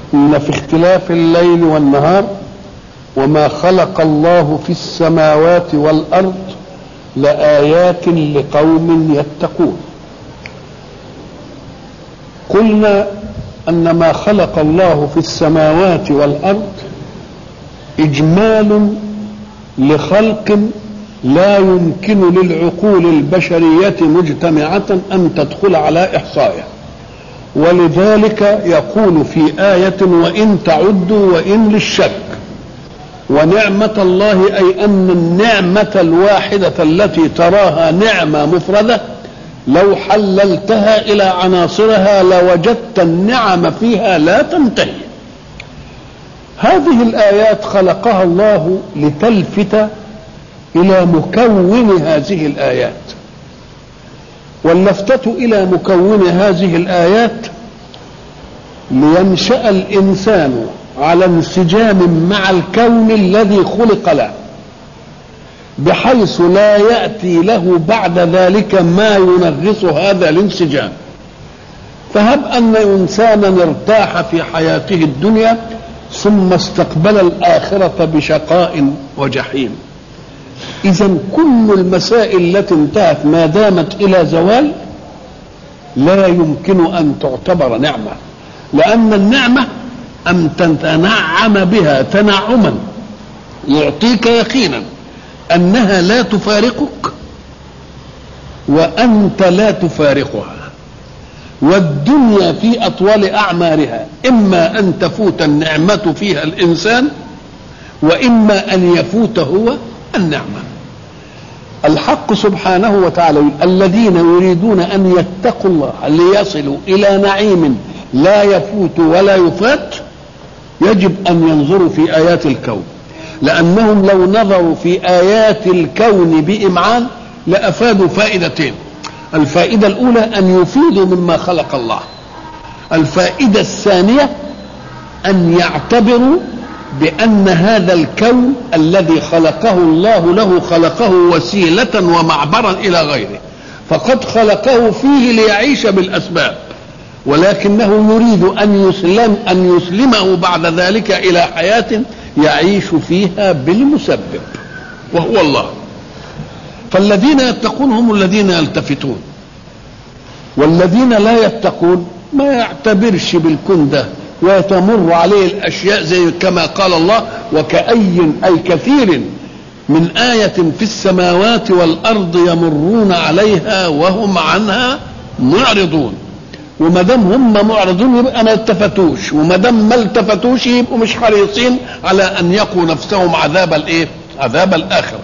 إن في اختلاف الليل والنهار وما خلق الله في السماوات والأرض لآيات لقوم يتقون قلنا أن ما خلق الله في السماوات والأرض إجمال لخلق لا يمكن للعقول البشرية مجتمعة أن تدخل على إحصائه ولذلك يقول في آية وإن تعدوا وإن للشك ونعمة الله أي أن النعمة الواحدة التي تراها نعمة مفردة لو حللتها إلى عناصرها لوجدت النعم فيها لا تنتهي هذه الآيات خلقها الله لتلفت إلى مكون هذه الآيات واللفتة إلى مكون هذه الآيات لينشأ الإنسان على انسجام مع الكون الذي خلق له بحيث لا يأتي له بعد ذلك ما ينغص هذا الانسجام فهب أن إنسانا ارتاح في حياته الدنيا ثم استقبل الآخرة بشقاء وجحيم إذا كل المسائل التي انتهت ما دامت إلى زوال لا يمكن أن تعتبر نعمة لأن النعمة أن تتنعم بها تنعما يعطيك يقينا أنها لا تفارقك وأنت لا تفارقها والدنيا في أطول أعمارها إما أن تفوت النعمة فيها الإنسان وإما أن يفوت هو النعمة الحق سبحانه وتعالى الذين يريدون أن يتقوا الله ليصلوا إلى نعيم لا يفوت ولا يفات يجب أن ينظروا في آيات الكون لأنهم لو نظروا في آيات الكون بإمعان لأفادوا فائدتين الفائدة الأولى أن يفيدوا مما خلق الله الفائدة الثانية أن يعتبروا بأن هذا الكون الذي خلقه الله له خلقه وسيلة ومعبرا إلى غيره فقد خلقه فيه ليعيش بالأسباب ولكنه يريد أن يسلم أن يسلمه بعد ذلك إلى حياة يعيش فيها بالمسبب وهو الله فالذين يتقون هم الذين يلتفتون والذين لا يتقون ما يعتبرش بالكون ده وتمر عليه الاشياء زي كما قال الله وكأي اي كثير من آية في السماوات والأرض يمرون عليها وهم عنها معرضون وما دام هم معرضون يبقى ما التفتوش وما دام ما التفتوش يبقوا مش حريصين على ان يقوا نفسهم عذاب الايه؟ عذاب الاخره.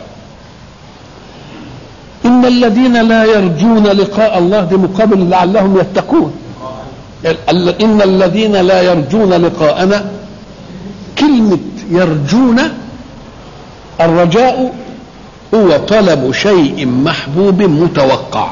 ان الذين لا يرجون لقاء الله دي مقابل لعلهم يتقون. ان الذين لا يرجون لقاءنا كلمه يرجون الرجاء هو طلب شيء محبوب متوقع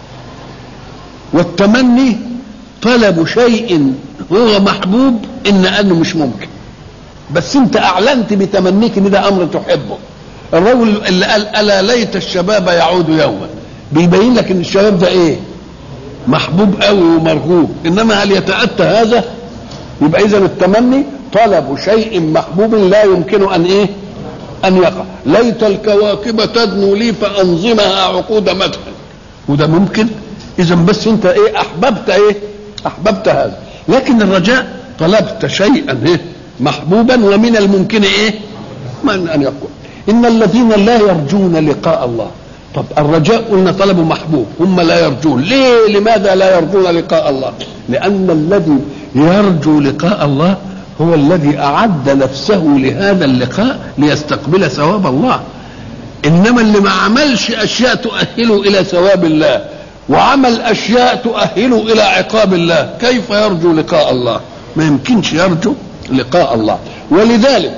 والتمني طلب شيء هو محبوب ان انه مش ممكن بس انت اعلنت بتمنيك ان ده امر تحبه الرجل اللي قال الا ليت الشباب يعود يوما بيبين لك ان الشباب ده ايه محبوب قوي ومرغوب انما هل يتاتى هذا يبقى اذا التمني طلب شيء محبوب لا يمكن ان ايه ان يقع ليت الكواكب تدنو لي فانظمها عقود مدح وده ممكن اذا بس انت ايه احببت ايه احببت هذا لكن الرجاء طلبت شيئا ايه محبوبا ومن الممكن ايه من ان يقول ان الذين لا يرجون لقاء الله طب الرجاء قلنا طلب محبوب هم لا يرجون ليه لماذا لا يرجون لقاء الله لان الذي يرجو لقاء الله هو الذي اعد نفسه لهذا اللقاء ليستقبل ثواب الله انما اللي ما عملش اشياء تؤهله الى ثواب الله وعمل اشياء تؤهله الى عقاب الله كيف يرجو لقاء الله ما يمكنش يرجو لقاء الله ولذلك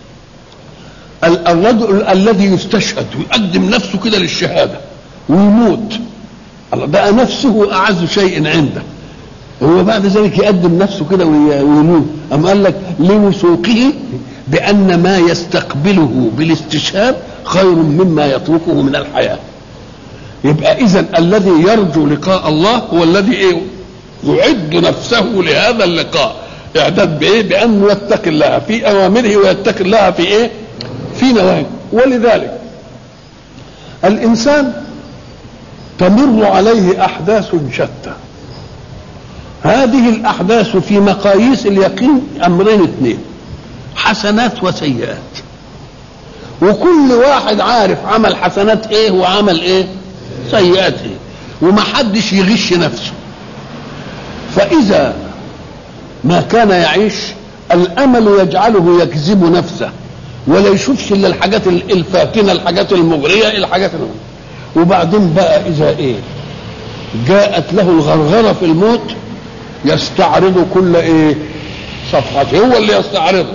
الرجل الذي يستشهد ويقدم نفسه كده للشهاده ويموت الله بقى نفسه اعز شيء عنده هو بعد ذلك يقدم نفسه كده ويموت أم قال لك لوثوقه بأن ما يستقبله بالاستشهاد خير مما يتركه من الحياة يبقى إذا الذي يرجو لقاء الله هو الذي إيه يعد نفسه لهذا اللقاء اعداد بايه بانه يتقي الله في اوامره ويتقي الله في ايه في نواهيه ولذلك الانسان تمر عليه احداث شتى هذه الاحداث في مقاييس اليقين امرين اثنين حسنات وسيئات وكل واحد عارف عمل حسنات ايه وعمل ايه سيئات ايه ومحدش يغش نفسه فاذا ما كان يعيش الامل يجعله يكذب نفسه ولا يشوفش الا الحاجات الفاكنه الحاجات المغريه الحاجات المغرية. وبعدين بقى اذا ايه جاءت له الغرغره في الموت يستعرض كل ايه صفحته هو اللي يستعرضها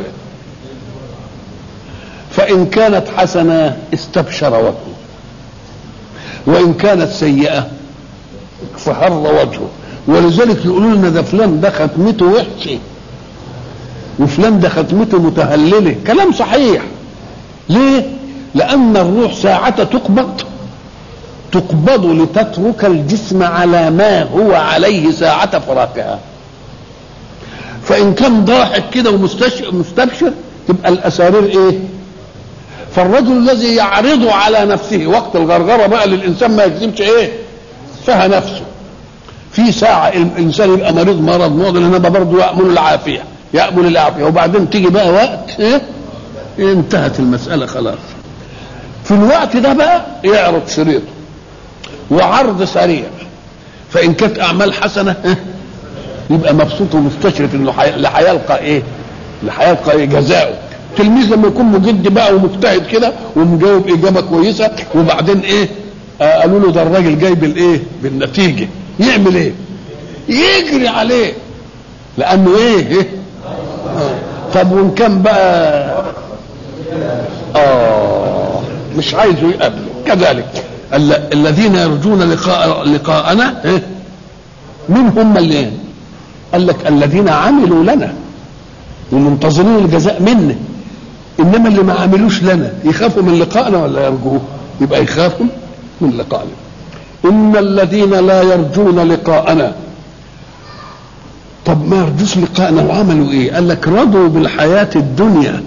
فان كانت حسنه استبشر وجهه وان كانت سيئه فهر وجهه ولذلك يقولوا لنا ده فلان ده ختمته وحشه وفلان ده ختمته متهلله كلام صحيح ليه لان الروح ساعة تقبض تقبض لتترك الجسم على ما هو عليه ساعة فراقها فإن كان ضاحك كده ومستبشر تبقى الأسارير إيه؟ فالرجل الذي يعرض على نفسه وقت الغرغرة بقى للإنسان ما يكذبش إيه؟ فيها نفسه في ساعة الإنسان يبقى مريض مرض معضل إنما برضه يأمل العافية يأمل العافية وبعدين تيجي بقى وقت إيه؟ انتهت المسألة خلاص في الوقت ده بقى يعرض شريطه وعرض سريع فإن كانت أعمال حسنة إيه؟ يبقى مبسوط ومستشرف انه اللي هيلقى ايه؟ اللي هيلقى ايه جزاؤه تلميذ لما يكون مجد بقى ومجتهد كده ومجاوب اجابه كويسه وبعدين ايه؟ آه قالوا له ده الراجل جاي بالايه؟ بالنتيجه يعمل ايه؟ يجري عليه لانه ايه؟ إيه؟ آه. طب وان كان بقى اه مش عايزه يقابله كذلك الذين يرجون لقاء لقاءنا إيه؟ من هم اللي قال لك الذين عملوا لنا ومنتظرين الجزاء منا انما اللي ما عملوش لنا يخافوا من لقائنا ولا يرجوه يبقى يخافوا من لقائنا ان الذين لا يرجون لقاءنا طب ما يرجوش لقائنا وعملوا ايه قال لك رضوا بالحياة الدنيا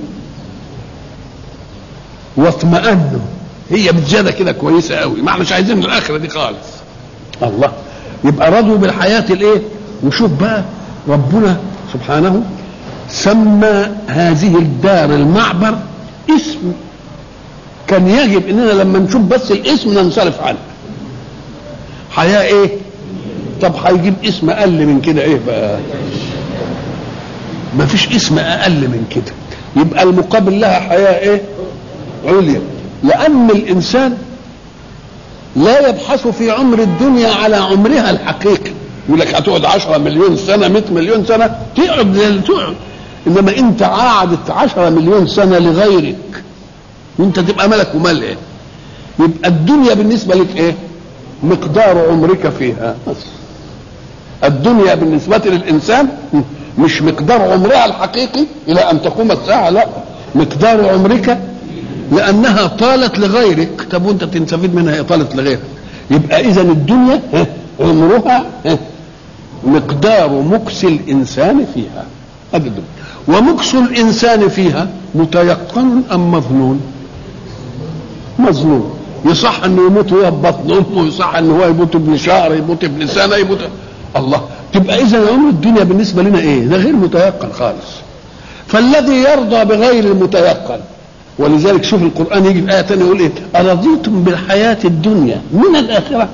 واطمأنوا هي بزيادة كده كويسة قوي ما احناش عايزين الآخرة دي خالص الله يبقى رضوا بالحياة الايه وشوف بقى ربنا سبحانه سمى هذه الدار المعبر اسم كان يجب اننا لما نشوف بس الاسم ننصرف عنه حياة ايه طب هيجيب اسم اقل من كده ايه بقى ما فيش اسم اقل من كده يبقى المقابل لها حياة ايه عليا لان الانسان لا يبحث في عمر الدنيا على عمرها الحقيقي يقول لك هتقعد 10 مليون سنه 100 مليون سنه تقعد زي اللي تقعد انما انت قعدت 10 مليون سنه لغيرك وانت تبقى ملك ومال ايه يبقى الدنيا بالنسبه لك ايه مقدار عمرك فيها بس الدنيا بالنسبة للإنسان مش مقدار عمرها الحقيقي إلى أن تقوم الساعة لا مقدار عمرك لأنها طالت لغيرك طب وأنت تستفيد منها هي طالت لغيرك يبقى إذا الدنيا عمرها مقدار مكس الإنسان فيها أبدا ومكس الإنسان فيها متيقن أم مظنون مظنون يصح انه يموت وهو ببطن امه يصح انه هو يموت ابن شهر يموت ابن سنه يموت الله تبقى اذا عمر الدنيا بالنسبه لنا ايه؟ ده غير متيقن خالص. فالذي يرضى بغير المتيقن ولذلك شوف القران يجي في ايه ثانيه يقول ايه؟ ارضيتم بالحياه الدنيا من الاخره؟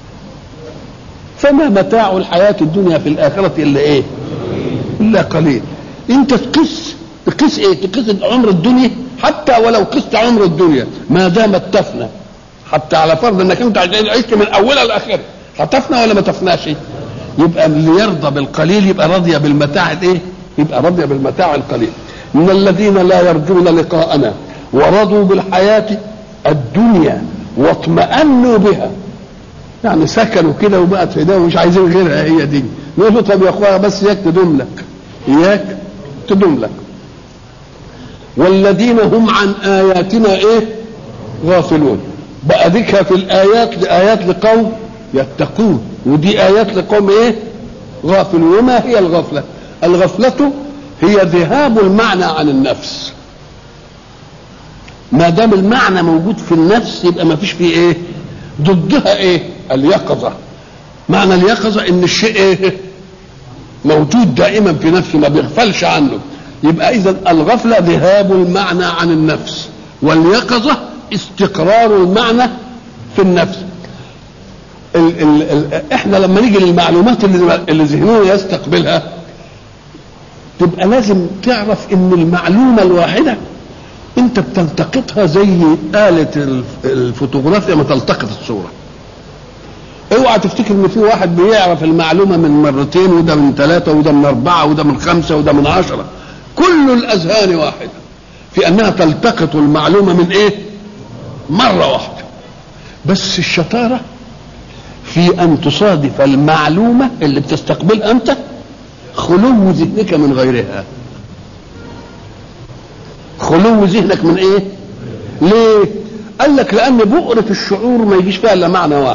فما متاع الحياه الدنيا في الاخره الا ايه؟ الا قليل. انت تقيس تقيس ايه؟ تقيس عمر الدنيا حتى ولو قست عمر الدنيا ما دامت تفنى حتى على فرض انك انت عشت من اولها لاخرها هتفنى ولا ما تفناش يبقى اللي يرضى بالقليل يبقى راضي بالمتاع الايه يبقى راضي بالمتاع القليل من الذين لا يرجون لقاءنا ورضوا بالحياة الدنيا واطمأنوا بها يعني سكنوا كده وبقت في ايديهم مش عايزين غيرها هي دي نقول له طب يا اخويا بس اياك تدوم لك اياك تدوم لك والذين هم عن اياتنا ايه غافلون بقى ذكر في الايات لايات لقوم يتقون ودي ايات لقوم ايه غافلون وما هي الغفله الغفلة هي ذهاب المعنى عن النفس ما دام المعنى موجود في النفس يبقى ما فيش فيه ايه ضدها ايه اليقظة معنى اليقظة ان الشيء ايه موجود دائما في نفسه ما بيغفلش عنه يبقى اذا الغفلة ذهاب المعنى عن النفس واليقظة استقرار المعنى في النفس ال ال ال احنا لما نيجي للمعلومات اللي, اللي ذهننا يستقبلها تبقى لازم تعرف ان المعلومة الواحدة انت بتلتقطها زي آلة الفوتوغرافيا ما تلتقط الصورة اوعى تفتكر ان في واحد بيعرف المعلومة من مرتين وده من ثلاثة وده من أربعة وده من خمسة وده من عشرة كل الأذهان واحدة في أنها تلتقط المعلومة من إيه؟ مرة واحدة بس الشطارة في أن تصادف المعلومة اللي بتستقبلها أنت خلو ذهنك من غيرها خلو ذهنك من ايه ليه قال لك لان بؤرة الشعور ما يجيش فيها الا معنى واحد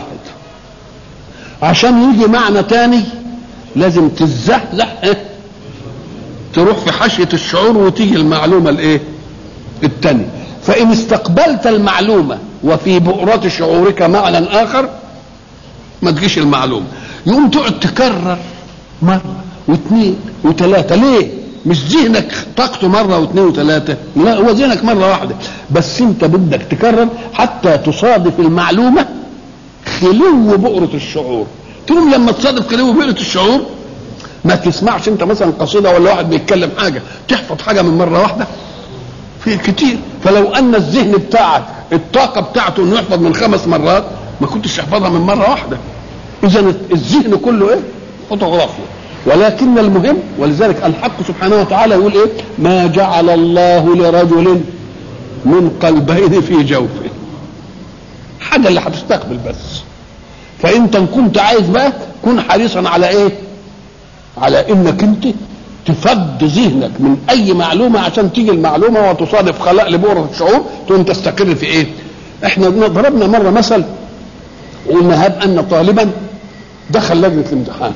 عشان يجي معنى تاني لازم تزحزح إيه؟ تروح في حاشية الشعور وتيجي المعلومة الايه التانية فإن استقبلت المعلومة وفي بؤرة شعورك معنى آخر ما تجيش المعلومة يقوم تقعد تكرر مرة واثنين وثلاثة ليه؟ مش ذهنك طاقته مرة واثنين وثلاثة لا هو ذهنك مرة واحدة بس انت بدك تكرر حتى تصادف المعلومة خلو بؤرة الشعور تقوم لما تصادف خلو بؤرة الشعور ما تسمعش انت مثلا قصيدة ولا واحد بيتكلم حاجة تحفظ حاجة من مرة واحدة في كتير فلو ان الذهن بتاعك الطاقة بتاعته انه يحفظ من خمس مرات ما كنتش تحفظها من مرة واحدة اذا الذهن كله ايه فوتوغرافيا ولكن المهم ولذلك الحق سبحانه وتعالى يقول ايه ما جعل الله لرجل من قلبين في جوفه حاجه اللي هتستقبل بس فانت ان كنت عايز بقى كن حريصا على ايه على انك انت تفض ذهنك من اي معلومه عشان تيجي المعلومه وتصادف خلاء لبؤره الشعور تقوم تستقر في ايه احنا ضربنا مره مثل قلنا هب ان طالبا دخل لجنه الامتحان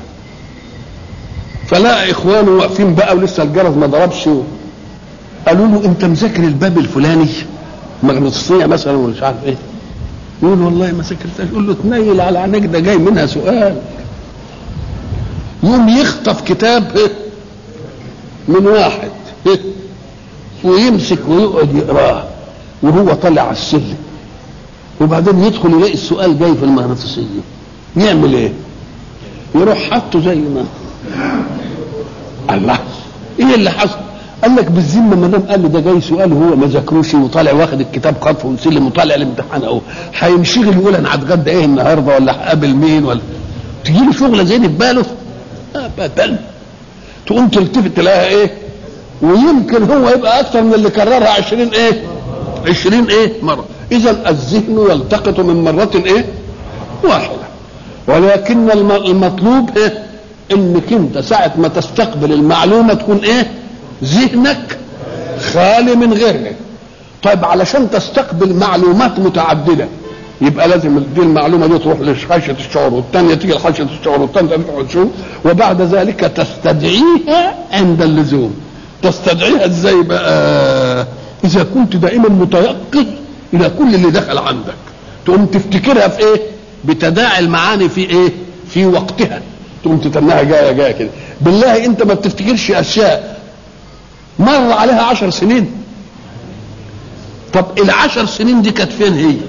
فلقى اخوانه واقفين بقى ولسه الجرس ما ضربش قالوا له انت مذاكر الباب الفلاني مغناطيسيه مثلا ولا مش عارف ايه يقول والله ما ذاكرتهاش يقول له تنيل على عينيك ده جاي منها سؤال يقوم يخطف كتاب إيه؟ من واحد إيه؟ ويمسك ويقعد يقراه وهو طالع على السلم وبعدين يدخل يلاقي السؤال جاي في المغناطيسيه يعمل ايه؟ يروح حاطه زي ما الله ايه اللي حصل قال لك بالذمه ما دام قال لي ده جاي سؤال وهو ما ذاكروش وطالع واخد الكتاب خطف وسلم وطالع الامتحان اهو هينشغل يقول انا هتغدى ايه النهارده ولا هقابل مين ولا تجي له شغله زي دي في باله ابدا تقوم تلتفت تلاقيها ايه ويمكن هو يبقى اكثر من اللي كررها عشرين ايه عشرين ايه مره اذا الذهن يلتقط من مرة ايه واحدة ولكن المطلوب ايه انك انت ساعة ما تستقبل المعلومة تكون ايه ذهنك خالي من غيرها طيب علشان تستقبل معلومات متعددة يبقى لازم دي المعلومة دي تروح لحاشية الشعور والثانية تيجي لحاشية الشعور والثالثة تروح للشعور وبعد ذلك تستدعيها عند اللزوم تستدعيها ازاي بقى اذا كنت دائما متيقظ الى كل اللي دخل عندك تقوم تفتكرها في ايه بتداعي المعاني في ايه في وقتها تقوم تتناها جايه جايه كده بالله انت ما بتفتكرش اشياء مر عليها عشر سنين طب العشر سنين دي كانت فين هي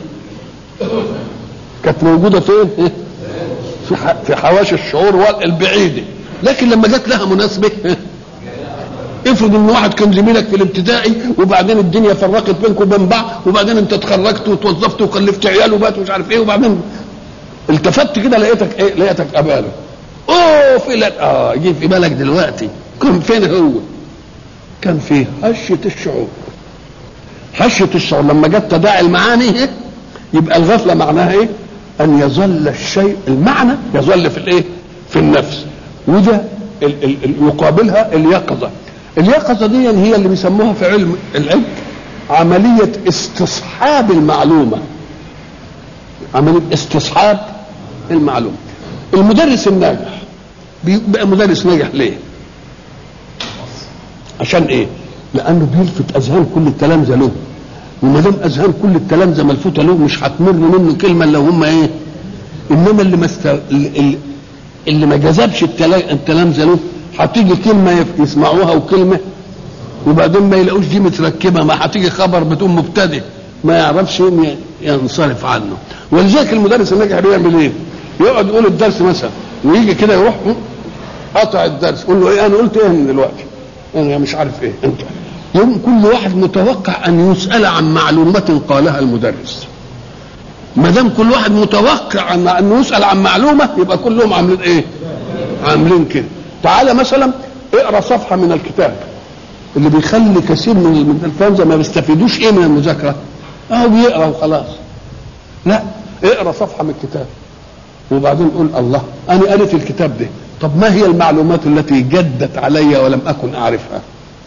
كانت موجوده فين إيه؟ في في حواشي الشعور البعيده لكن لما جت لها مناسبه افرض ان واحد كان زميلك في الابتدائي وبعدين الدنيا فرقت بينكم وبين بعض وبعدين انت اتخرجت وتوظفت وخلفت عيال وبات ومش عارف ايه وبعدين التفت كده لقيتك ايه لقيتك قباله اوه في اه جه في بالك دلوقتي كان فين هو كان في هشة الشعور هشة الشعور لما جت تداعي المعاني إيه؟ يبقى الغفلة معناها ايه ان يظل الشيء المعنى يظل في الايه في النفس وده ال ال ال يقابلها اليقظة اليقظة دي هي اللي بيسموها في علم العلم عملية استصحاب المعلومة عملية استصحاب المعلومة المدرس الناجح بيبقى مدرس ناجح ليه عشان ايه لانه بيلفت اذهان كل التلامذه له وما دام اذهان كل التلامذه ملفوته له مش هتمر منه كلمه الا هم ايه انما اللي ما است... اللي, اللي ما جذبش التلا- التلامذه له هتيجي كلمه يف- يسمعوها وكلمه وبعدين ما يلاقوش دي متركبه ما هتيجي خبر بدون مبتدئ ما يعرفش يوم ي- ينصرف عنه ولذلك المدرس الناجح بيعمل ايه؟ يقعد يقول الدرس مثلا ويجي كده يروح قطع الدرس يقول له ايه انا قلت ايه من دلوقتي؟ انا مش عارف ايه انت يوم كل واحد متوقع ان يسال عن معلومه قالها المدرس ما دام كل واحد متوقع ان انه يسال عن معلومه يبقى كلهم عاملين ايه؟ عاملين كده تعالى مثلا اقرا صفحه من الكتاب اللي بيخلي كثير من من الفانزة ما بيستفيدوش ايه من المذاكره اهو بيقرا وخلاص لا اقرا صفحه من الكتاب وبعدين قول الله انا قريت الكتاب ده طب ما هي المعلومات التي جدت علي ولم اكن اعرفها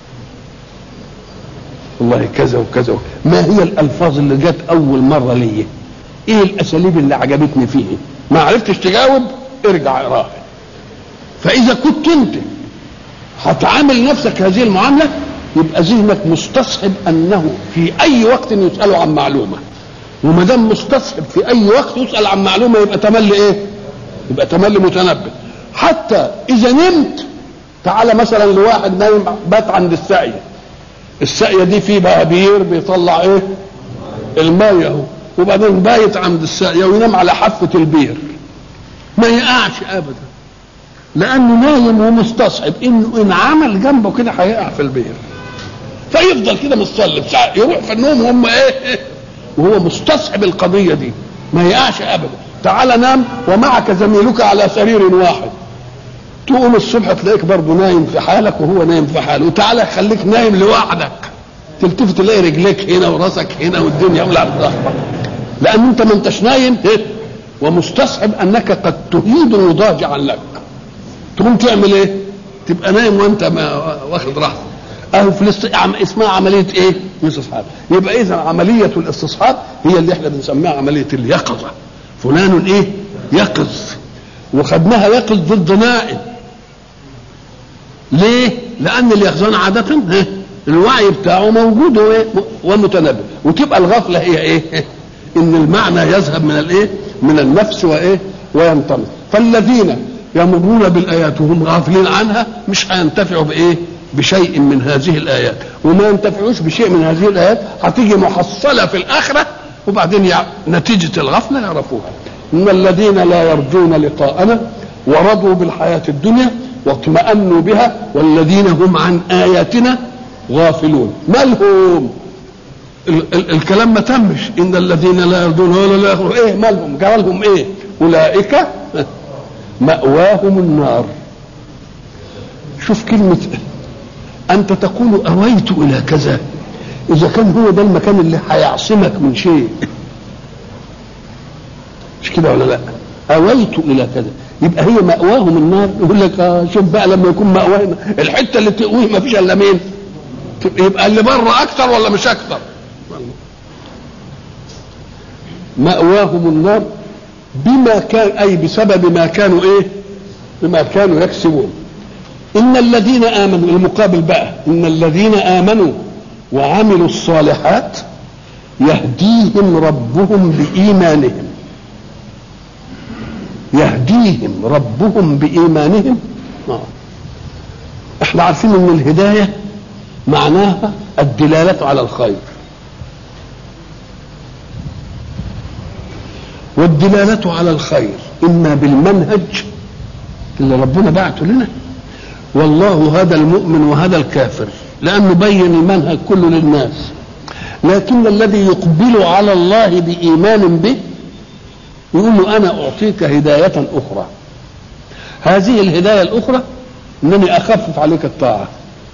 والله كذا وكذا ما هي الالفاظ اللي جت اول مره لي ايه الاساليب اللي عجبتني فيه ما عرفتش تجاوب ارجع اقراها فاذا كنت انت هتعامل نفسك هذه المعامله يبقى ذهنك مستصحب انه في اي وقت يسالوا عن معلومه وما دام مستصحب في اي وقت يسال عن معلومه يبقى تملي ايه؟ يبقى تملي متنبه حتى اذا نمت تعالى مثلا لواحد نايم بات عند الساقيه الساقيه دي في بهابير بيطلع ايه؟ الميه اهو وبعدين بايت عند الساقيه وينام على حافه البير ما يقعش ابدا لانه نايم ومستصعب انه ان عمل جنبه كده هيقع في البير فيفضل كده متصلب ساعة يروح في النوم وهم ايه وهو مستصعب القضيه دي ما يقعش ابدا تعال نام ومعك زميلك على سرير واحد تقوم الصبح تلاقيك برضه نايم في حالك وهو نايم في حاله وتعالى خليك نايم لوحدك تلتفت تلاقي رجليك هنا وراسك هنا والدنيا ولا لان انت ما انتش نايم إيه؟ ومستصعب انك قد تهيد مضاجعا لك تقوم تعمل ايه؟ تبقى نايم وانت ما واخد راحتك اهو في الاست... عم... اسمها عمليه ايه؟ استصحاب يبقى اذا عمليه الاستصحاب هي اللي احنا بنسميها عمليه اليقظه فلان ايه؟ يقظ وخدناها يقظ ضد نائم ليه؟ لان اليقظان عاده إيه؟ الوعي بتاعه موجود وإيه؟ ومتنبه وتبقى الغفله هي ايه؟ ان المعنى يذهب من الايه؟ من النفس وايه؟ وينطلق فالذين يمرون بالايات وهم غافلين عنها مش هينتفعوا بايه؟ بشيء من هذه الايات وما ينتفعوش بشيء من هذه الايات هتيجي محصله في الاخره وبعدين يع... نتيجه الغفله يعرفوها ان الذين لا يرجون لقاءنا ورضوا بالحياه الدنيا واطمأنوا بها والذين هم عن اياتنا غافلون مالهم ال- ال- الكلام ما تمش ان الذين لا يرجون ولا لا يخرجون ايه مالهم جرالهم ايه اولئك مأواهم النار شوف كلمة أنت تقول أويت إلى كذا إذا كان هو ده المكان اللي هيعصمك من شيء مش كده ولا لا أويت إلى كذا يبقى هي مأواهم النار يقول لك آه شوف بقى لما يكون مأواهم الحتة اللي تقويه ما فيش إلا مين يبقى اللي بره أكتر ولا مش أكتر مأواهم النار بما كان أي بسبب ما كانوا إيه بما كانوا يكسبون إن الذين آمنوا المقابل بقى إن الذين آمنوا وعملوا الصالحات يهديهم ربهم بإيمانهم يهديهم ربهم بإيمانهم آه. احنا عارفين ان الهداية معناها الدلالة على الخير والدلالة على الخير إما بالمنهج اللي ربنا بعته لنا والله هذا المؤمن وهذا الكافر لأنه بين المنهج كله للناس لكن الذي يقبل على الله بإيمان به يقول له أنا أعطيك هداية أخرى هذه الهداية الأخرى أنني أخفف عليك الطاعة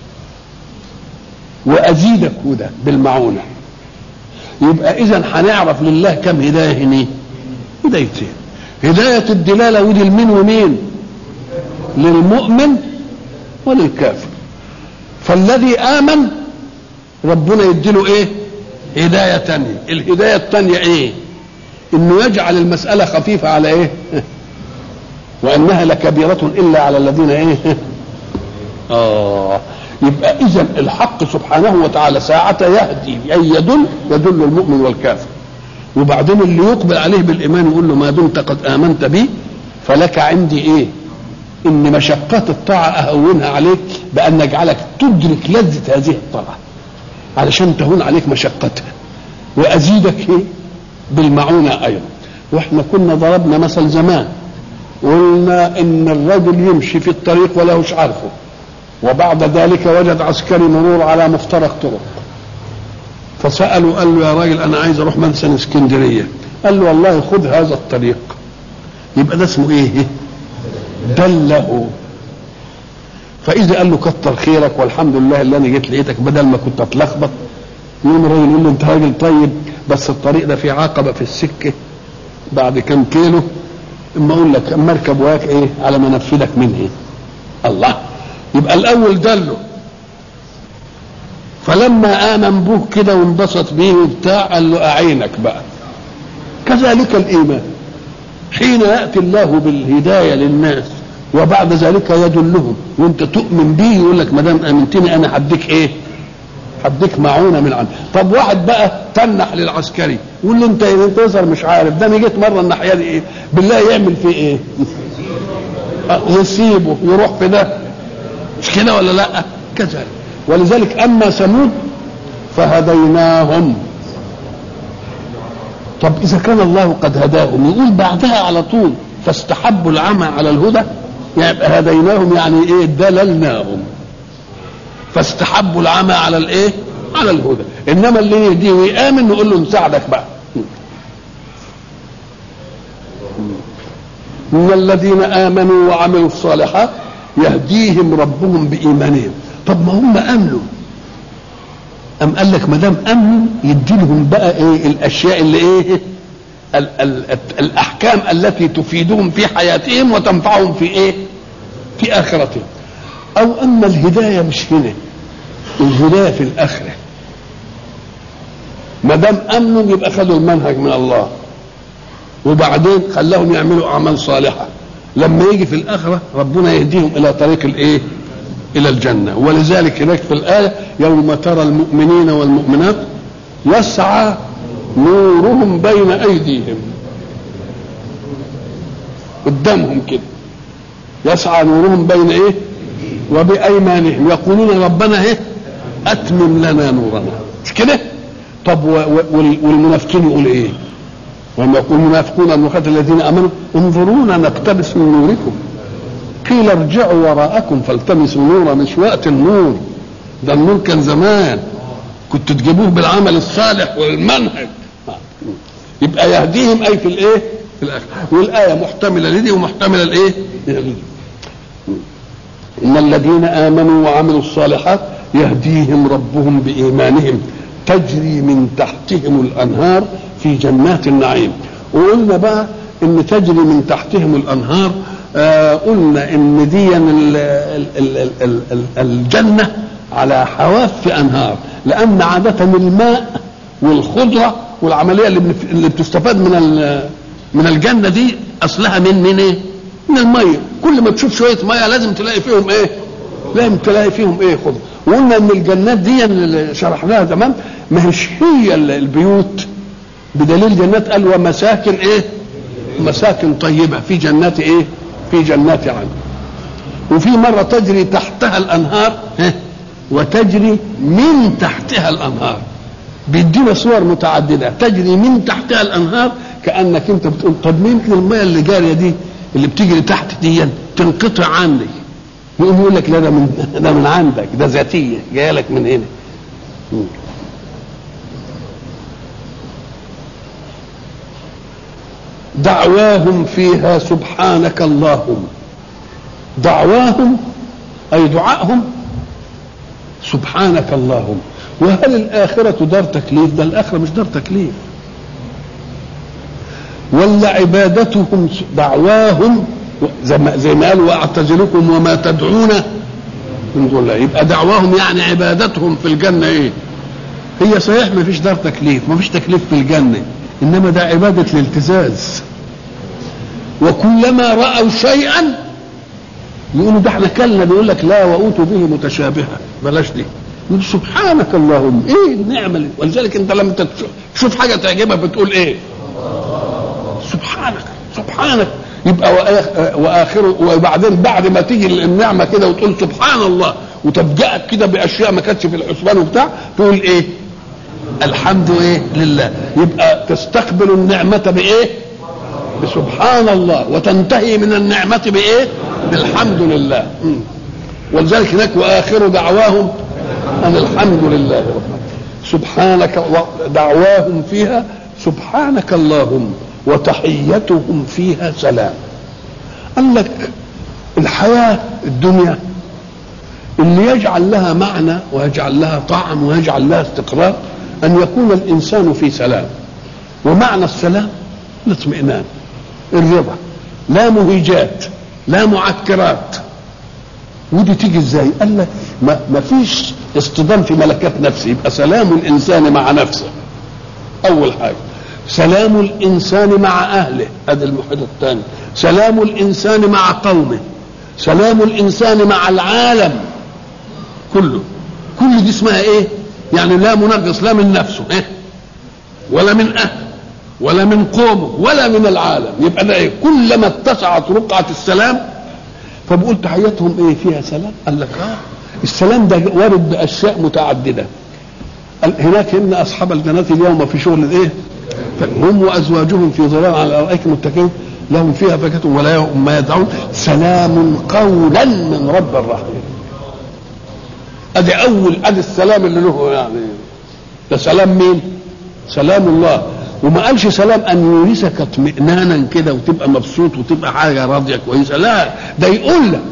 وأزيدك هدى بالمعونة يبقى إذا هنعرف لله كم هداية هنيه هدايتين هداية الدلالة ودي لمين ومين للمؤمن وللكافر فالذي آمن ربنا يديله ايه هداية تانية الهداية التانية ايه انه يجعل المسألة خفيفة على ايه وانها لكبيرة الا على الذين ايه اه يبقى اذا الحق سبحانه وتعالى ساعة يهدي اي يدل يدل المؤمن والكافر وبعدين اللي يقبل عليه بالايمان يقول له ما دمت قد امنت بي فلك عندي ايه ان مشقات الطاعه اهونها عليك بان نجعلك تدرك لذه هذه الطاعه علشان تهون عليك مشقتها وازيدك ايه بالمعونه ايضا واحنا كنا ضربنا مثل زمان قلنا ان الرجل يمشي في الطريق ولا هوش عارفه وبعد ذلك وجد عسكري مرور على مفترق طرق فسأله قال له يا راجل أنا عايز أروح مثلا اسكندرية قال له والله خذ هذا الطريق يبقى ده اسمه إيه؟ دله فإذا قال له كتر خيرك والحمد لله اللي أنا جيت لقيتك بدل ما كنت أتلخبط يقوم الراجل يقول له أنت راجل طيب بس الطريق ده فيه عقبة في السكة بعد كم كيلو اما اقول لك اما اركب وياك ايه على ما انفذك منه الله يبقى الاول دله فلما امن به كده وانبسط بيه وبتاع قال له اعينك بقى كذلك الايمان حين ياتي الله بالهدايه للناس وبعد ذلك يدلهم وانت تؤمن به يقول لك ما دام امنتني انا هديك ايه؟ هديك معونه من عندي طب واحد بقى تنح للعسكري يقول له انت انت يظهر مش عارف ده انا جيت مره الناحيه دي ايه؟ بالله يعمل فيه ايه؟ يسيبه يروح في ده مش كده ولا لا؟ كذلك ولذلك اما ثمود فهديناهم طب اذا كان الله قد هداهم يقول بعدها على طول فاستحبوا العمى على الهدى يبقى هديناهم يعني ايه دللناهم فاستحبوا العمى على الايه على الهدى انما اللي يهديه ويامن نقول له نساعدك بقى من الذين امنوا وعملوا الصالحات يهديهم ربهم بايمانهم طب ما هم امنوا ام قال لك ما دام امنوا يدي لهم بقى ايه الاشياء اللي ايه ال ال الاحكام التي تفيدهم في حياتهم وتنفعهم في ايه في اخرتهم او اما الهدايه مش هنا الهدايه في الاخره ما دام امنوا يبقى خدوا المنهج من الله وبعدين خلاهم يعملوا اعمال صالحه لما يجي في الاخره ربنا يهديهم الى طريق الايه الى الجنه ولذلك هناك في الايه يوم ترى المؤمنين والمؤمنات يسعى نورهم بين ايديهم قدامهم كده يسعى نورهم بين ايه وبايمانهم يقولون ربنا ايه اتمم لنا نورنا مش كده طب والمنافقين يقول ايه وما يقول المنافقون المخاطب الذين امنوا انظرونا نقتبس من نوركم قيل ارجعوا وراءكم فالتمسوا نورا مش وقت النور ده النور كان زمان كنت تجيبوه بالعمل الصالح والمنهج يبقى يهديهم اي في الايه في الاخر والايه محتمله لدي ومحتمله لايه ان الذين امنوا وعملوا الصالحات يهديهم ربهم بايمانهم تجري من تحتهم الانهار في جنات النعيم وقلنا بقى ان تجري من تحتهم الانهار آه قلنا ان دي ال ال ال ال ال الجنه على حواف انهار لان عاده الماء والخضره والعمليه اللي اللي بتستفاد من من الجنه دي اصلها من من ايه؟ من الميه كل ما تشوف شويه ميه لازم تلاقي فيهم ايه؟ لازم تلاقي فيهم ايه خضره وقلنا ان الجنات دي اللي شرحناها زمان ما هيش هي البيوت بدليل جنات قال ومساكن ايه؟ مساكن طيبه في جنات ايه؟ في جنات عدن وفي مره تجري تحتها الانهار وتجري من تحتها الانهار بيدينا صور متعدده تجري من تحتها الانهار كانك انت بتقول طب ممكن الميه اللي جاريه دي اللي بتجري تحت دي تنقطع عني يقوم يقول لك لا ده من ده من عندك ده ذاتيه جايه لك من هنا دعواهم فيها سبحانك اللهم دعواهم اي دعائهم سبحانك اللهم وهل الآخرة دار تكليف ده الآخرة مش دار تكليف ولا عبادتهم دعواهم زي ما, زي ما قالوا واعتزلكم وما تدعون من دون الله يبقى دعواهم يعني عبادتهم في الجنة ايه هي صحيح ما فيش دار تكليف ما فيش تكليف في الجنة انما ده عبادة الالتزاز وكلما رأوا شيئا يقولوا ده احنا كلنا بيقول لك لا وأوتوا به متشابها بلاش دي يقول سبحانك اللهم ايه النعمه اللي ولذلك انت لما تشوف حاجه تعجبك بتقول ايه سبحانك سبحانك يبقى واخره وبعدين بعد ما تيجي النعمه كده وتقول سبحان الله وتفجأك كده باشياء ما كانتش في الحسبان وبتاع تقول ايه الحمد ايه لله يبقى تستقبل النعمه بايه بسبحان الله وتنتهي من النعمه بايه بالحمد لله م. ولذلك هناك واخر دعواهم ان الحمد لله سبحانك دعواهم فيها سبحانك اللهم وتحيتهم فيها سلام قال لك الحياة الدنيا اللي يجعل لها معنى ويجعل لها طعم ويجعل لها استقرار أن يكون الإنسان في سلام ومعنى السلام الاطمئنان الرضا لا مهيجات لا معكرات ودي تيجي ازاي؟ قال لك ما, ما فيش اصطدام في ملكات نفسه يبقى سلام الانسان مع نفسه اول حاجه سلام الانسان مع اهله هذا المحيط الثاني سلام الانسان مع قومه سلام الانسان مع العالم كله كل دي اسمها ايه يعني لا منغص لا من نفسه إيه؟ ولا من اهله ولا من قومه ولا من العالم يبقى ده ايه كلما اتسعت رقعه السلام فبقول تحيتهم ايه فيها سلام قال لك اه السلام ده وارد باشياء متعدده هناك ان اصحاب الجنات اليوم في شغل الايه هم وازواجهم في ظلال على الارائك متكئون لهم فيها فاكهه ولا هم ما يدعون سلام قولا من رب الرحيم ادي اول ادي السلام اللي له يعني ده سلام مين سلام الله وما قالش سلام ان يورثك اطمئنانا كده وتبقى مبسوط وتبقى حاجه راضيه كويسه لا ده يقول لك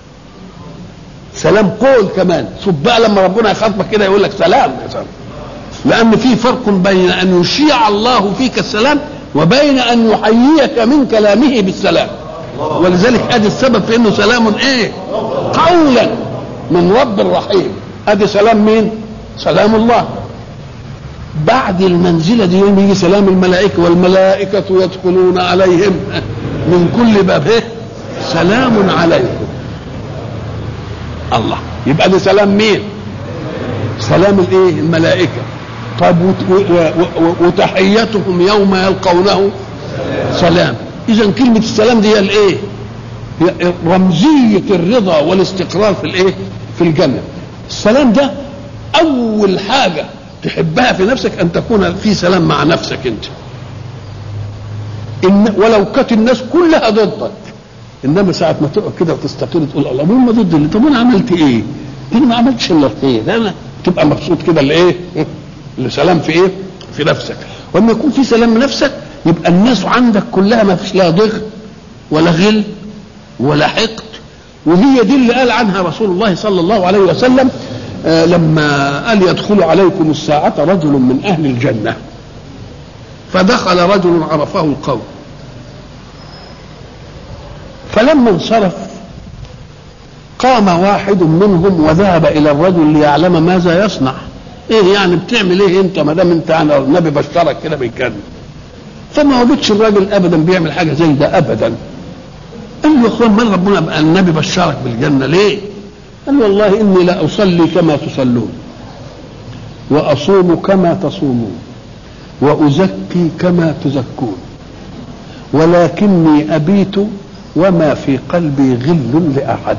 سلام قول كمان شوف بقى لما ربنا يخاطبك كده يقول لك سلام يا سلام لان في فرق بين ان يشيع الله فيك السلام وبين ان يحييك من كلامه بالسلام ولذلك ادي السبب في انه سلام ايه قولا من رب الرحيم ادي سلام مين سلام الله بعد المنزله دي يوم يجي سلام الملائكه والملائكه يدخلون عليهم من كل باب ايه سلام عليكم الله يبقى ده سلام مين سلام الايه الملائكه طيب وتحيتهم يوم يلقونه سلام اذا كلمه السلام دي هي الايه هي رمزيه الرضا والاستقرار في الايه في الجنه السلام ده اول حاجه تحبها في نفسك ان تكون في سلام مع نفسك انت إن ولو كانت الناس كلها ضدك انما ساعه ما تقعد كده وتستقر تقول الله هم ضد اللي طب انا عملت ايه؟ انا ما عملتش الا الخير انا تبقى مبسوط كده لايه؟ لسلام في ايه؟ في نفسك واما يكون في سلام من نفسك يبقى الناس عندك كلها ما فيش لا ضغط ولا غل ولا حقد وهي دي اللي قال عنها رسول الله صلى الله عليه وسلم آه لما قال يدخل عليكم الساعة رجل من أهل الجنة فدخل رجل عرفه القوم فلما انصرف قام واحد منهم وذهب الى الرجل ليعلم ماذا يصنع ايه يعني بتعمل ايه انت ما دام انت انا النبي بشرك كده بالجنه فما وجدش الراجل ابدا بيعمل حاجه زي ده ابدا قال له يا اخوان من ربنا بقى النبي بشرك بالجنه ليه؟ قال له والله اني لا اصلي كما تصلون واصوم كما تصومون وازكي كما تزكون ولكني ابيت وما في قلبي غل لاحد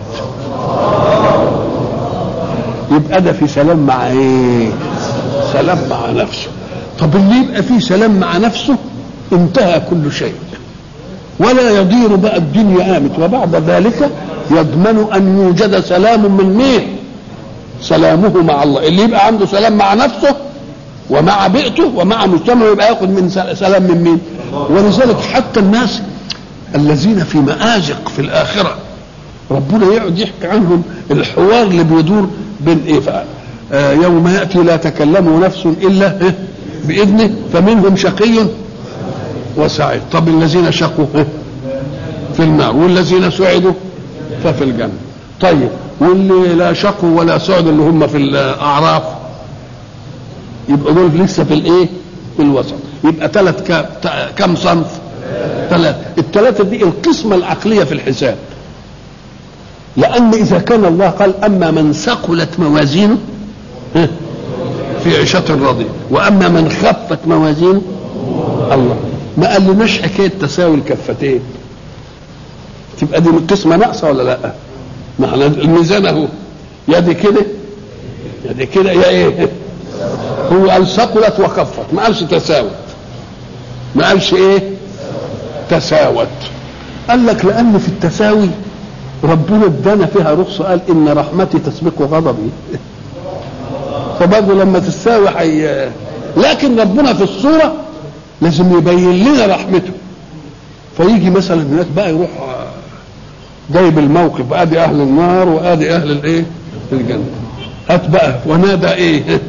يبقى ده في سلام مع ايه سلام مع نفسه طب اللي يبقى فيه سلام مع نفسه انتهى كل شيء ولا يضير بقى الدنيا قامت وبعد ذلك يضمن ان يوجد سلام من مين سلامه مع الله اللي يبقى عنده سلام مع نفسه ومع بيئته ومع مجتمعه يبقى ياخذ من سلام من مين ولذلك حتى الناس الذين في مآزق في الآخرة ربنا يقعد يحكي عنهم الحوار اللي بيدور بين ايه آه يوم يأتي لا تكلم نفس إلا إيه بإذنه فمنهم شقي وسعيد طب الذين شقوا إيه في النار والذين سعدوا ففي الجنة طيب واللي لا شقوا ولا سعدوا اللي هم في الأعراف يبقى دول لسه في الايه في الوسط يبقى ثلاث كم صنف ثلاثة الثلاثة دي القسمة العقلية في الحساب لأن إذا كان الله قال أما من ثقلت موازينه ها، في عيشة راضية وأما من خفت موازينه الله ما قالناش حكاية تساوي الكفتين تبقى دي قسمة ناقصة ولا لا؟ ما احنا الميزان اهو يا دي كده يا دي كده يا ايه؟ هو قال ثقلت وخفت ما قالش تساوت ما قالش ايه؟ تساوت قال لك لأن في التساوي ربنا ادانا فيها رخصة قال إن رحمتي تسبق غضبي فبرضه لما تساوي حي... لكن ربنا في الصورة لازم يبين لنا رحمته فيجي مثلا هناك بقى يروح جايب الموقف ادي اهل النار وادي اهل الايه الجنه هات بقى ونادى ايه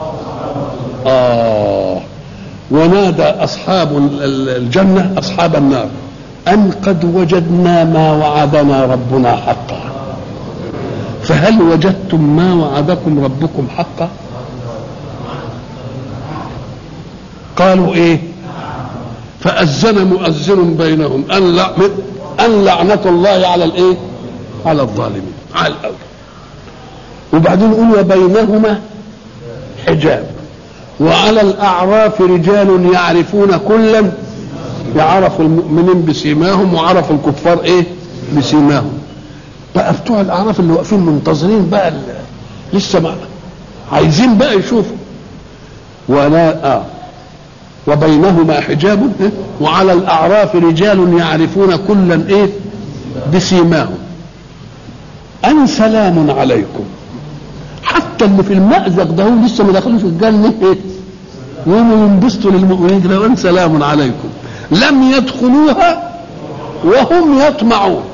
اه ونادى اصحاب ال- ال- الجنه اصحاب النار ان قد وجدنا ما وعدنا ربنا حقا فهل وجدتم ما وعدكم ربكم حقا قالوا ايه فأذن مؤذن بينهم أن لا أن لعنة الله على الإيه؟ على الظالمين على الأول وبعدين يقول وبينهما حجاب وعلى الأعراف رجال يعرفون كلا يعرفوا المؤمنين بسيماهم وعرفوا الكفار إيه؟ بسيماهم بقى بتوع الأعراف اللي واقفين منتظرين بقى ال- لسه ما عايزين بقى يشوفوا ولا آه وبينهما حجاب إيه؟ وعلى الاعراف رجال يعرفون كلا ايه بسيماهم ان سلام عليكم حتى اللي في المأزق ده هو لسه ما دخلوش الجنه ايه يقوموا ينبسطوا للمؤمنين كده ان سلام عليكم لم يدخلوها وهم يطمعون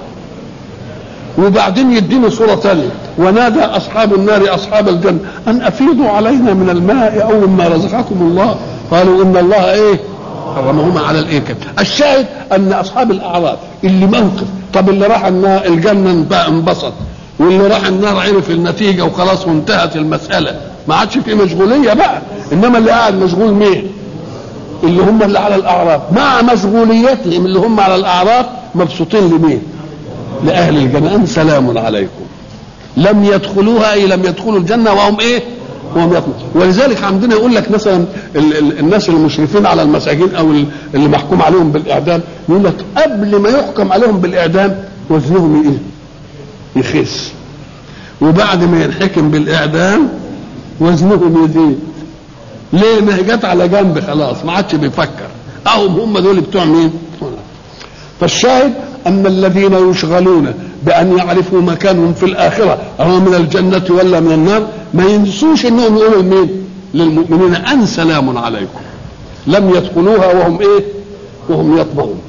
وبعدين يدينا صورة ثانية ونادى أصحاب النار أصحاب الجنة أن أفيضوا علينا من الماء أو مما رزقكم الله قالوا إن الله إيه حرمهما على الإيه كده الشاهد أن أصحاب الأعراف اللي موقف طب اللي راح النا- الجنة بقى انبسط واللي راح النار عرف النتيجة وخلاص وانتهت المسألة ما عادش في مشغولية بقى إنما اللي قاعد مشغول مين اللي هم اللي على الأعراف مع مشغوليتهم اللي هم على الأعراف مبسوطين لمين لأهل الجنة أن سلام عليكم لم يدخلوها أي لم يدخلوا الجنة وهم إيه وهم يطمعون ولذلك عندنا يقول لك مثلا ال ال الناس المشرفين على المساجين أو ال- اللي محكوم عليهم بالإعدام يقول لك قبل ما يحكم عليهم بالإعدام وزنهم إيه يخس وبعد ما ينحكم بالإعدام وزنهم يزيد ليه ما هي جت على جنب خلاص ما عادش بيفكر اهم هم دول بتوع مين فالشاهد ان الذين يشغلون بان يعرفوا مكانهم في الاخره او من الجنه ولا من النار ما ينسوش انهم يقولوا لمين للمؤمنين ان سلام عليكم لم يدخلوها وهم ايه وهم يطمعون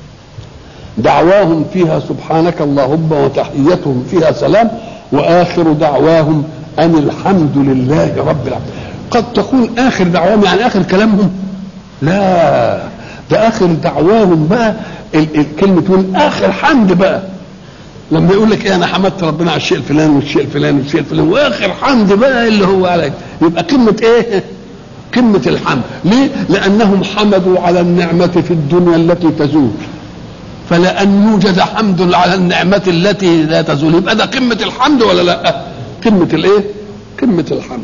دعواهم فيها سبحانك اللهم وتحيتهم فيها سلام واخر دعواهم ان الحمد لله رب العالمين قد تكون اخر دعواهم يعني اخر كلامهم لا ده اخر دعواهم بقى ال- ال- كلمه تقول اخر حمد بقى لما يقول لك ايه انا حمدت ربنا على الشيء الفلاني والشيء الفلاني والشيء الفلاني واخر حمد بقى اللي هو عليك يبقى كلمه ايه قمة الحمد ليه لأنهم حمدوا على النعمة في الدنيا التي تزول فلأن يوجد حمد على النعمة التي لا تزول يبقى ده قمة الحمد ولا لا قمة الايه قمة الحمد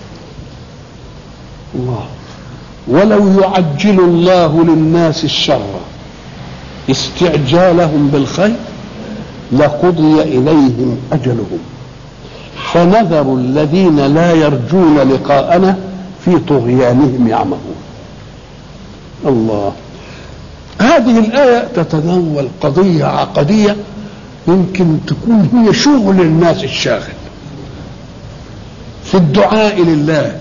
الله ولو يعجل الله للناس الشر استعجالهم بالخير لقضي إليهم أجلهم فنذر الذين لا يرجون لقاءنا في طغيانهم يعمهون الله هذه الآية تتناول قضية عقدية يمكن تكون هي شغل الناس الشاغل في الدعاء لله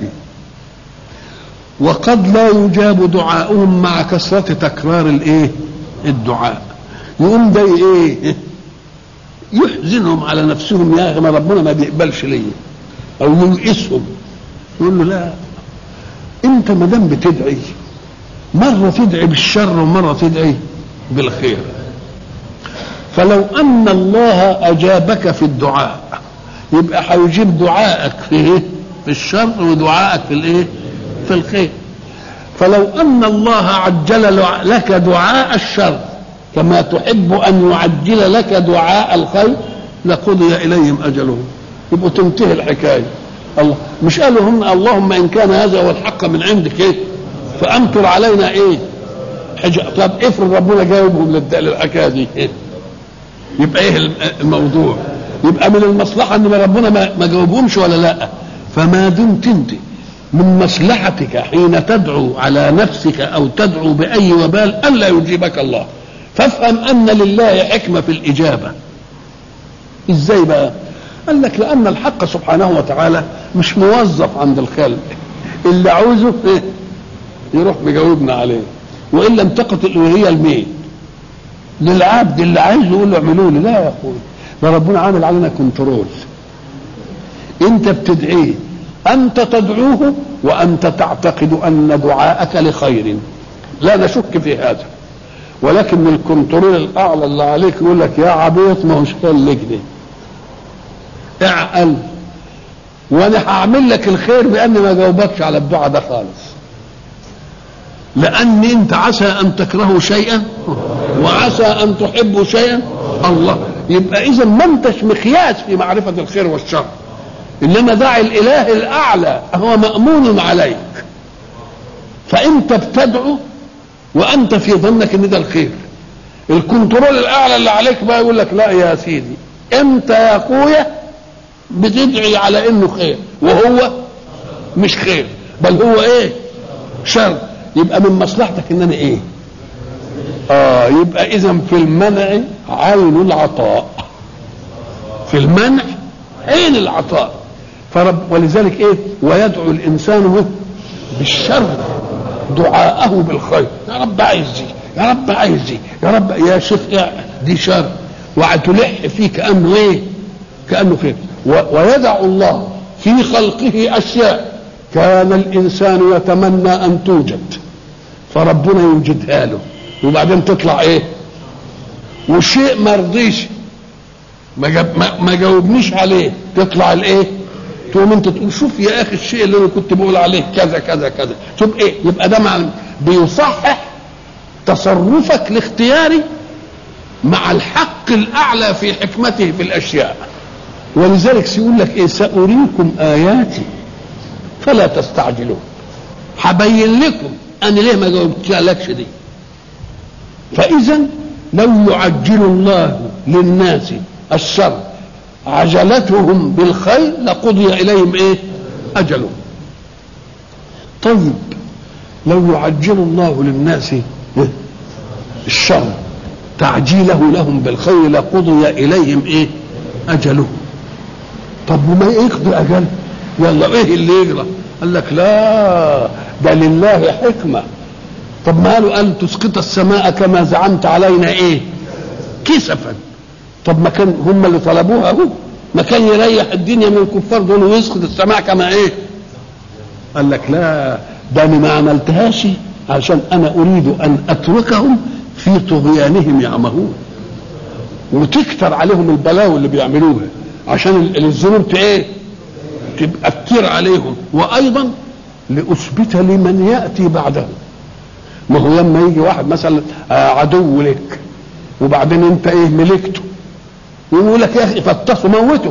وقد لا يجاب دعاؤهم مع كثرة تكرار الايه الدعاء يقوم ده ايه يحزنهم على نفسهم يا اخي ما ربنا ما بيقبلش ليا او ييئسهم يقول له لا انت ما دام بتدعي مره تدعي بالشر ومره تدعي بالخير فلو ان الله اجابك في الدعاء يبقى هيجيب دعائك في ايه في الشر ودعائك في الايه في الخير فلو ان الله عجل لك دعاء الشر كما تحب ان يعجل لك دعاء الخير لقضي اليهم اجلهم يبقوا تنتهي الحكايه الله مش قالوا هم اللهم ان كان هذا هو الحق من عندك ايه فامطر علينا ايه حج... طب افرض ربنا جاوبهم للحكايه دي إيه؟ يبقى ايه الموضوع يبقى من المصلحه ان ربنا ما, ما جاوبهمش ولا لا فما دمت انت من مصلحتك حين تدعو على نفسك او تدعو باي وبال الا يجيبك الله فافهم ان لله حكمه في الاجابه ازاي بقى قال لك لان الحق سبحانه وتعالى مش موظف عند الخلق اللي عاوزه إيه؟ يروح مجاوبنا عليه وان لم تقت الالوهيه لمين للعبد اللي عايز يقول له اعملوا لي لا يا اخوي ده ربنا عامل علينا كنترول انت بتدعيه انت تدعوه وانت تعتقد ان دعاءك لخير لا نشك في هذا ولكن الكنترول الاعلى اللي عليك يقول لك يا عبيط ما هوش قال لك دي اعقل وانا هعمل لك الخير باني ما جاوبكش على الدعاء ده خالص لان انت عسى ان تكرهوا شيئا وعسى ان تحبوا شيئا الله يبقى اذا ما انتش مقياس في معرفه الخير والشر انما دع الاله الاعلى هو مامون عليك فانت بتدعو وانت في ظنك ان ده الخير الكنترول الاعلى اللي عليك بقى يقول لك لا يا سيدي انت يا اخويا بتدعي على انه خير وهو مش خير بل هو ايه شر يبقى من مصلحتك ان انا ايه اه يبقى اذا في المنع عين العطاء في المنع عين العطاء فرب ولذلك ايه ويدعو الانسان بالشر دعاءه بالخير يا رب عايز دي يا رب عايز دي يا رب يا شيخ دي شر وتلح فيه كانه ايه كانه خير ويدع الله في خلقه اشياء كان الانسان يتمنى ان توجد فربنا يوجدها له وبعدين تطلع ايه وشيء ما رضيش ما, جاب ما, ما جاوبنيش عليه تطلع الايه تقوم انت تقول شوف يا اخي الشيء اللي انا كنت بقول عليه كذا كذا كذا شوف ايه يبقى ده مع بيصحح تصرفك الاختياري مع الحق الاعلى في حكمته في الاشياء ولذلك سيقول لك ايه ساريكم اياتي فلا تستعجلون هبين لكم انا ليه ما جاوبتلكش دي فاذا لو يعجل الله للناس الشر عجلتهم بالخير لقضي اليهم ايه اجلهم طيب لو يعجل الله للناس الشر تعجيله لهم بالخير لقضي اليهم ايه اجلهم طب وما يقضي اجل يلا ايه اللي يجرى قال لك لا ده لله حكمه طب ما قالوا ان تسقط السماء كما زعمت علينا ايه كسفا طب ما كان هم اللي طلبوها اهو ما كان يريح الدنيا من الكفار دول ويسقط السماء كما ايه قال لك لا ده انا ما عملتهاش عشان انا اريد ان اتركهم في طغيانهم يعمهون وتكتر عليهم البلاوي اللي بيعملوها عشان الذنوب ايه تبقى كتير عليهم وايضا لاثبت لمن ياتي بعدهم ما هو لما يجي واحد مثلا عدو لك وبعدين انت ايه ملكته يقول لك يا اخي فتصوا موته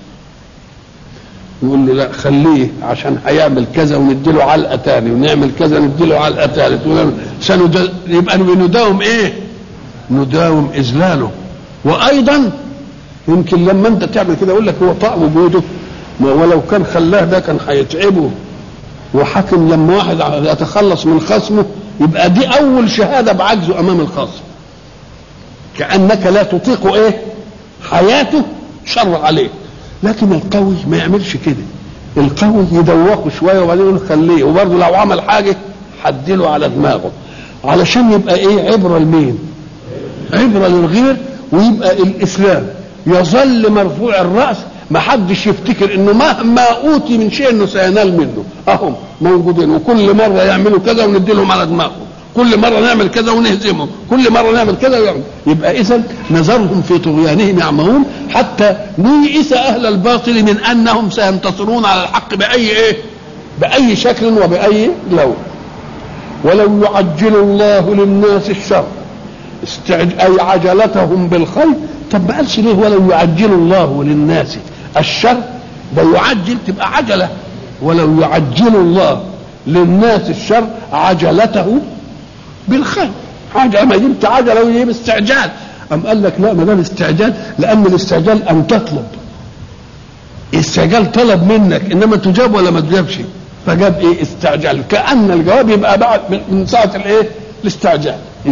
يقول له لا خليه عشان هيعمل كذا ونديله علقه تاني ونعمل كذا نديله علقه ثالث سند... يبقى بنداوم ايه؟ نداوم اذلاله وايضا يمكن لما انت تعمل كده يقول لك هو طاق وجوده ولو كان خلاه ده كان هيتعبه وحاكم لما واحد يتخلص من خصمه يبقى دي اول شهاده بعجزه امام الخصم كانك لا تطيق ايه حياته شر عليه لكن القوي ما يعملش كده القوي يدوخه شويه وبعدين يقول خليه وبرضه لو عمل حاجه حدله على دماغه علشان يبقى ايه عبره لمين عبره للغير ويبقى الاسلام يظل مرفوع الراس ما حدش يفتكر انه مهما اوتي من شيء انه سينال منه اهم موجودين وكل مره يعملوا كذا وندي لهم على دماغهم كل مره نعمل كذا ونهزمهم كل مره نعمل كذا ويعمل. يبقى اذا نذرهم في طغيانهم يعمهون حتى نيئس اهل الباطل من انهم سينتصرون على الحق باي ايه باي شكل وباي لون ولو يعجل الله للناس الشر استعج... اي عجلتهم بالخير طب ما قالش ليه ولو يعجل الله للناس الشر ده يعجل تبقى عجله ولو يعجل الله للناس الشر عجلته بالخير حاجه ما جبت عجله ويجيب استعجال أم قال لك لا ما دام استعجال لأن الاستعجال أن تطلب استعجال طلب منك إنما تجاب ولا ما تجابش فجاب إيه استعجال كأن الجواب يبقى بعد من ساعة الإيه الاستعجال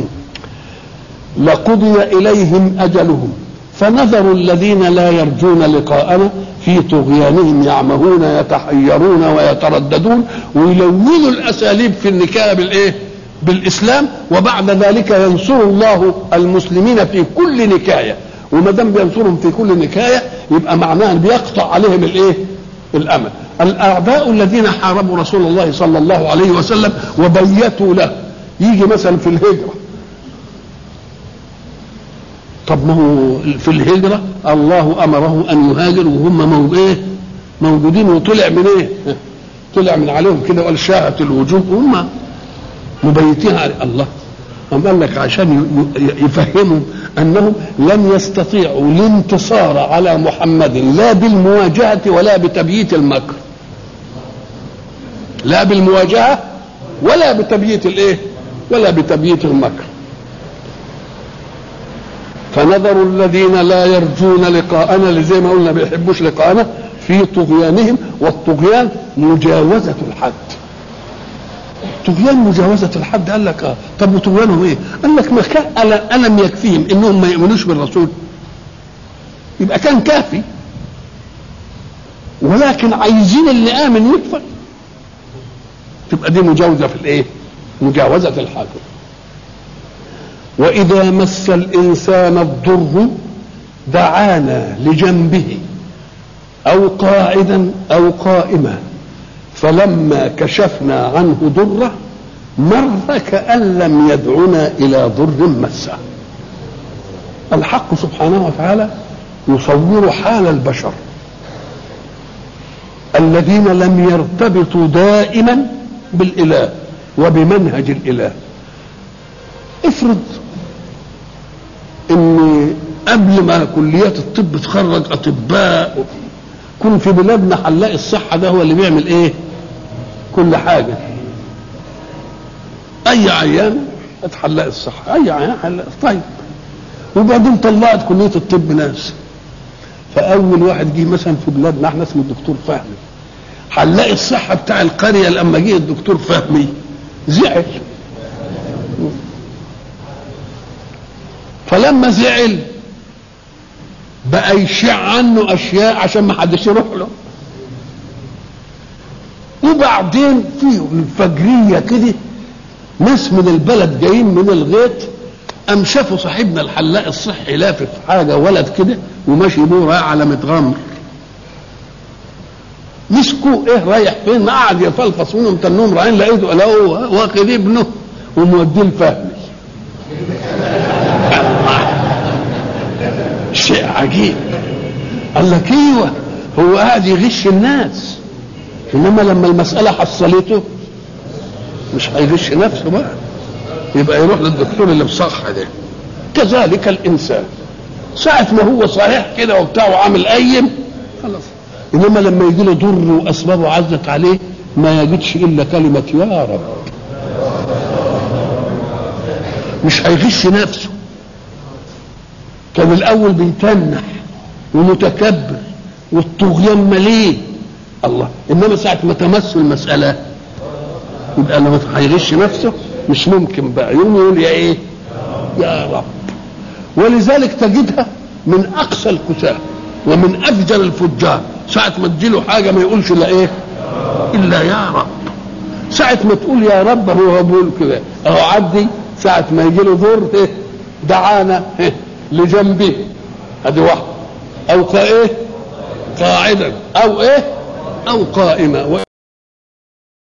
لقضي إليهم أجلهم فنذر الذين لا يرجون لقاءنا في طغيانهم يعمهون يتحيرون ويترددون ويلونوا الأساليب في النكاية بالإيه بالاسلام وبعد ذلك ينصر الله المسلمين في كل نكايه وما دام بينصرهم في كل نكايه يبقى معناه بيقطع عليهم الايه؟ الامل. الاعداء الذين حاربوا رسول الله صلى الله عليه وسلم وبيتوا له يجي مثلا في الهجره طب ما هو في الهجره الله امره ان يهاجر وهم مو ايه؟ موجودين وطلع من ايه؟ طلع من عليهم كده وقال شاهت الوجوه هم مبيتين على الله أم قال لك عشان يفهموا أنهم لم يستطيعوا الانتصار على محمد لا بالمواجهة ولا بتبييت المكر لا بالمواجهة ولا بتبييت الايه ولا بتبييت المكر فنذر الذين لا يرجون لقاءنا اللي زي ما قلنا بيحبوش لقاءنا في طغيانهم والطغيان مجاوزة الحد طغيان مجاوزة الحد قال لك اه طب وطغيانهم ايه؟ قال لك ما كان ألم يكفيهم انهم ما يؤمنوش بالرسول؟ يبقى كان كافي ولكن عايزين اللي آمن يكفر تبقى دي مجاوزة في الايه؟ مجاوزة الحد وإذا مس الإنسان الضر دعانا لجنبه أو قاعدا أو قائما فلما كشفنا عنه ضره مر كأن لم يدعنا إلى ضر مسه الحق سبحانه وتعالى يصور حال البشر الذين لم يرتبطوا دائما بالإله وبمنهج الإله افرض ان قبل ما كليات الطب تخرج اطباء كن في بلادنا حلاق الصحه ده هو اللي بيعمل ايه كل حاجه اي عيان حلاق الصحه اي عيان حلاق طيب وبعدين طلعت كليه الطب ناس فاول واحد جه مثلا في بلادنا احنا اسمه الدكتور فهمي حلاق الصحه بتاع القريه لما جه الدكتور فهمي زعل فلما زعل بقى يشع عنه اشياء عشان ما حدش يروح له وبعدين في فجريه كده ناس من البلد جايين من الغيط قام شافوا صاحبنا الحلاق الصحي لافف حاجه ولد كده وماشي بيه رايح على متغمر مسكوه ايه رايح فين ما قعد يفلفص منهم تنهم رايحين لقيته لقوه واخد ابنه وموديه الفهمي شيء عجيب قال لك ايوه هو قاعد يغش الناس انما لما المساله حصلته مش هيغش نفسه بقى يبقى يروح للدكتور اللي بصح ده كذلك الانسان ساعة ما هو صحيح كده وبتاع وعامل قيم خلاص انما لما يجي له ضر واسبابه عزت عليه ما يجدش الا كلمة يا رب مش هيغش نفسه كان الاول بيتنح ومتكبر والطغيان مليه الله انما ساعه ما تمس المساله يبقى لما هيغش نفسه مش ممكن بقى يوم يقول يا ايه يا رب ولذلك تجدها من اقصى الكساه ومن افجر الفجار ساعه ما تجيله حاجه ما يقولش الا ايه الا يا رب ساعه ما تقول يا رب هو بيقول كده اهو عدي ساعه ما يجي له ضر إيه؟ دعانا إيه؟ لجنبه ادي واحد او ايه قاعدا او ايه او قائما